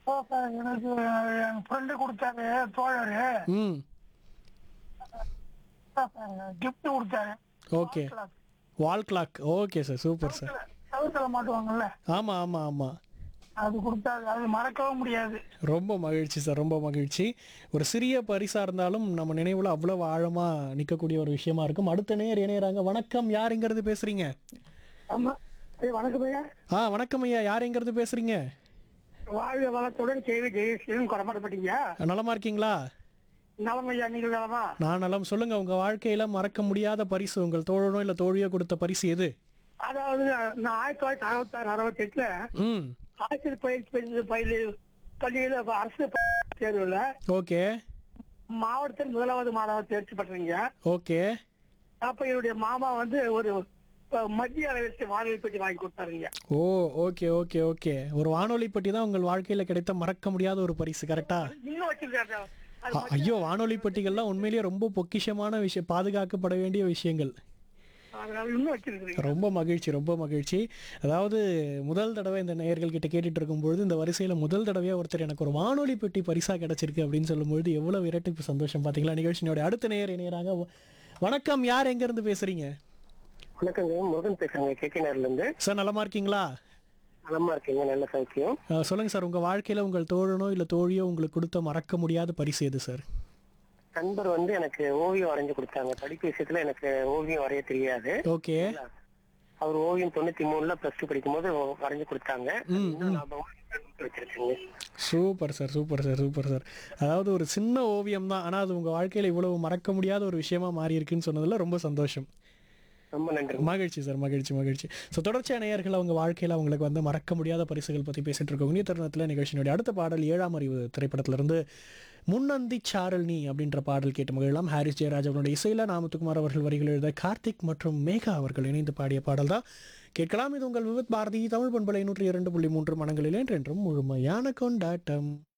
ஓ sir எனக்கு என் friend கொடுத்தாரு தோழரு ம் கிஃப்ட் கொடுத்தாரு okay wall clock okay sir super sir சவுத்துல மாட்டுவாங்கல்ல ஆமாம் ஆமாம் ஆமாம் அது கொடுத்தாரு அது மறக்கவும் முடியாது ரொம்ப மகிழ்ச்சி சார் ரொம்ப மகிழ்ச்சி ஒரு சிறிய பரிசாக இருந்தாலும் நம்ம நினைவில் அவ்வளவு ஆழமாக நிற்கக்கூடிய ஒரு விஷயமா இருக்கும் அடுத்த நேர் இணையறாங்க வணக்கம் யார் எங்கிறது பேசுறீங்க ஆமா ஐயா வணக்கம் ஐயா ஆ வணக்கம் ஐயா யார் எங்கிறது பேசுறீங்க வாழ்க வளத்துடன் செய்தி ஜெயஸ்ரீன் கொடமாட்டப்பட்டீங்க நலமா இருக்கீங்களா நலம் ஐயா நீங்கள் நலமா நான் நலம் சொல்லுங்க உங்க வாழ்க்கையில மறக்க முடியாத பரிசு உங்கள் தோழனோ இல்ல தோழியோ கொடுத்த பரிசு எது அதாவது நான் ஆயிரத்தி தொள்ளாயிரத்தி அறுபத்தாறு அறுபத்தி எட்டுல ம் ஆசிரியர் பயிற்சி பள்ளி பள்ளி பள்ளியில அரசு தேர்வுல ஓகே மாவட்டத்தில் முதலாவது மாணவர் தேர்ச்சி பெற்றீங்க ஓகே அப்ப என்னுடைய மாமா வந்து ஒரு அஹ், மத்திய அளவிற்கு வானொலி பெட்டி வாங்கி கொடுத்தாருங்க ஓ ஓகே ஓகே ஓகே ஒரு வானொலி பெட்டி தான் உங்கள் வாழ்க்கையில கிடைத்த மறக்க முடியாத ஒரு பரிசு கரெக்டா இன்னும் வச்சிருக்காரு அது அ- ஐயோ வானொலி பெட்டிகள்லாம் உண்மையிலேயே ரொம்ப பொக்கிஷமான விஷயம் பாதுகாக்கப்பட வேண்டிய விஷயங்கள் அதனால இன்னும் வச்சிருக்கிறீங்க ரொம்ப மகிழ்ச்சி ரொம்ப மகிழ்ச்சி அதாவது முதல் தடவை இந்த நேயர்கள் கிட்ட கேட்டுட்டு இருக்கும்பொழுது இந்த வரிசையில முதல் தடவையா ஒருத்தர் எனக்கு ஒரு வானொலி பெட்டி பரிசா கிடைச்சிருக்கு அப்படின்னு சொல்லும்பொழுது எவ்வளவு இரட்டிப்பு சந்தோஷம் பாத்தீங்களா நிகழ்ச்சியோட அடுத்த நேயர் இணையறாங்க வ- வணக்கம் யார் எங்க இருந்து பேசுறீங்க வணக்கங்க முருகன் பேசுறேங்க கேக்கினார்ல இருந்து சார் நலமா இருக்கீங்களா நலமா இருக்கீங்க நல்ல சௌக்கியம் அஹ், சொல்லுங்க சார் உங்க வாழ்க்கையில உங்கள் தோழனோ இல்ல தோழியோ உங்களுக்கு கொடுத்த மறக்க முடியாத பரிசு எது சார் நண்பர் வந்து எனக்கு ஓவியம் வரைஞ்சு கொடுத்தாங்க படிப்பு விஷயத்துல எனக்கு ஓவியம் வரைய தெரியாது ஓகே அவர் ஓவியம் தொண்ணூத்தி மூணுல பிளஸ் டூ படிக்கும் போது வரைஞ்சு கொடுத்தாங்க இன்னும் ஞாபகமா வச்சிருக்கீங்க super sir super sir super sir அதாவது ஒரு சின்ன ஓவியம் தான் ஆனா அது உங்க வாழ்க்கையில இவ்வளவு மறக்க முடியாத ஒரு விஷயமா மாறி இருக்குன்னு சொன்னதுல ரொம்ப சந்தோஷம் ரொம்ப நன்றி மகிழ்ச்சி சார் மகிழ்ச்சி மகிழ்ச்சி ஸோ தொடர்ச்சியான நேயர்கள் அவங்க வாழ்க்கையில் அவங்களுக்கு வந்து மறக்க முடியாத பரிசுகள் பற்றி பேசிட்டு இருக்கோம் இனி தருணத்தில் நிகழ்ச்சியினுடைய அடுத்த பாடல் ஏழாம் அறிவு திரைப்படத்திலிருந்து முன்னந்தி சாரல் நீ அப்படின்ற பாடல் கேட்டு மகிழலாம் ஹாரிஸ் ஜெயராஜ் அவருடைய இசையில் நாமத்துக்குமார் அவர்கள் வரிகள் எழுத கார்த்திக் மற்றும் மேகா அவர்கள் இணைந்து பாடிய பாடல் தான் கேட்கலாம் இது உங்கள் விவித் பாரதி தமிழ் பண்பலை நூற்றி இரண்டு புள்ளி மூன்று மனங்களில் என்றென்றும் முழுமையான கொண்டாட்டம்